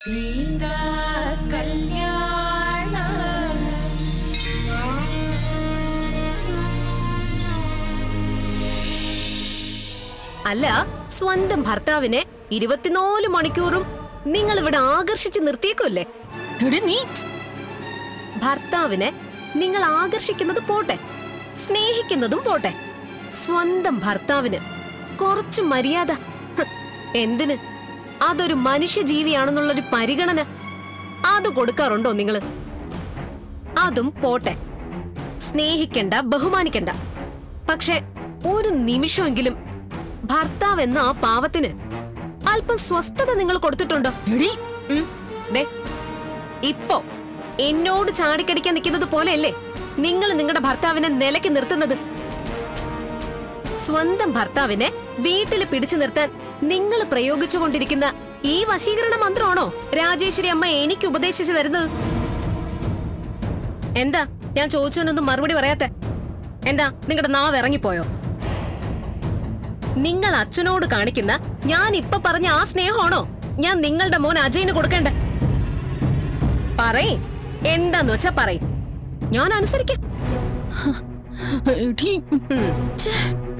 സീതാ കല്യാണ അല്ല സ്വന്തം ഭർത്താവിനെ ഇരുപത്തിനാല് മണിക്കൂറും നിങ്ങൾ ഇവിടെ ആകർഷിച്ച് നിർത്തിയേക്കുമല്ലേ എടി നീ ഭർത്താവിനെ നിങ്ങൾ ആകർഷിക്കുന്നത് പോട്ടെ സ്നേഹിക്കുന്നതും പോട്ടെ സ്വന്തം ഭർത്താവിന് കുറച്ച് മര്യാദ ഹ്, എന്തിന് അതൊരു മനുഷ്യജീവിയാണെന്നുള്ളൊരു പരിഗണന അത് കൊടുക്കാറുണ്ടോ നിങ്ങള് അതും പോട്ടെ സ്നേഹിക്കണ്ട ബഹുമാനിക്കണ്ട പക്ഷെ ഒരു നിമിഷമെങ്കിലും ഭർത്താവ് എന്ന ആ പാവത്തിന് അല്പം സ്വസ്ഥത നിങ്ങൾ കൊടുത്തിട്ടുണ്ടോ എടി ഉം, ദേ, ഇപ്പോ എന്നോട് ചാടിക്കടിക്കാൻ നിൽക്കുന്നത് പോലെയല്ലേ നിങ്ങൾ നിങ്ങളുടെ ഭർത്താവിനെ നിലയ്ക്ക് നിർത്തുന്നത് സ്വന്തം ഭർത്താവിനെ വീട്ടിൽ പിടിച്ചു നിർത്താൻ നിങ്ങൾ പ്രയോഗിച്ചുകൊണ്ടിരിക്കുന്ന ഈ വശീകരണ മന്ത്രമാണോ രാജേശ്വരി അമ്മ എനിക്ക് ഉപദേശിച്ചു തരുന്നത് എന്താ ഞാൻ ചോദിച്ചതിനൊന്നും മറുപടി പറയാത്തെ എന്താ നിങ്ങളുടെ നാവ് ഇറങ്ങിപ്പോയോ നിങ്ങൾ അച്ഛനോട് കാണിക്കുന്ന ഞാൻ ഇപ്പൊ പറഞ്ഞ ആ സ്നേഹമാണോ ഞാൻ നിങ്ങളുടെ മോൻ അജയിന് കൊടുക്കണ്ടേ പറയ് എന്താന്ന് വെച്ചാ പറയ് ഞാൻ അനുസരിക്കാം എടി ഉം. ഛേ,